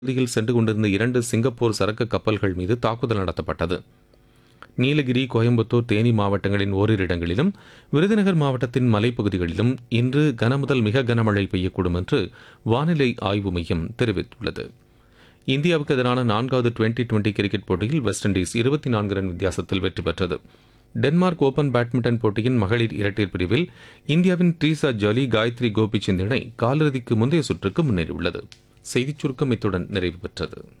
பகுதியில் சென்று கொண்டிருந்த இரண்டு சிங்கப்பூர் சரக்கு கப்பல்கள் மீது தாக்குதல் நடத்தப்பட்டது நீலகிரி கோயம்புத்தூர் தேனி மாவட்டங்களின் ஓரிரு இடங்களிலும் விருதுநகர் மாவட்டத்தின் மலைப்பகுதிகளிலும் இன்று கனமுதல் மிக கனமழை பெய்யக்கூடும் என்று வானிலை ஆய்வு மையம் தெரிவித்துள்ளது இந்தியாவுக்கு எதிரான நான்காவது டுவெண்டி டுவெண்டி கிரிக்கெட் போட்டியில் வெஸ்ட் இண்டீஸ் இருபத்தி நான்கு ரன் வித்தியாசத்தில் வெற்றி பெற்றது டென்மார்க் ஓபன் பேட்மிண்டன் போட்டியின் மகளிர் இரட்டையர் பிரிவில் இந்தியாவின் ட்ரீசா ஜாலி காயத்ரி கோபிச்சந்த் இணை காலிறுதிக்கு முந்தைய சுற்றுக்கு முன்னேறியுள்ளது செய்திச் சுருக்கம் இத்துடன் நிறைவு பெற்றது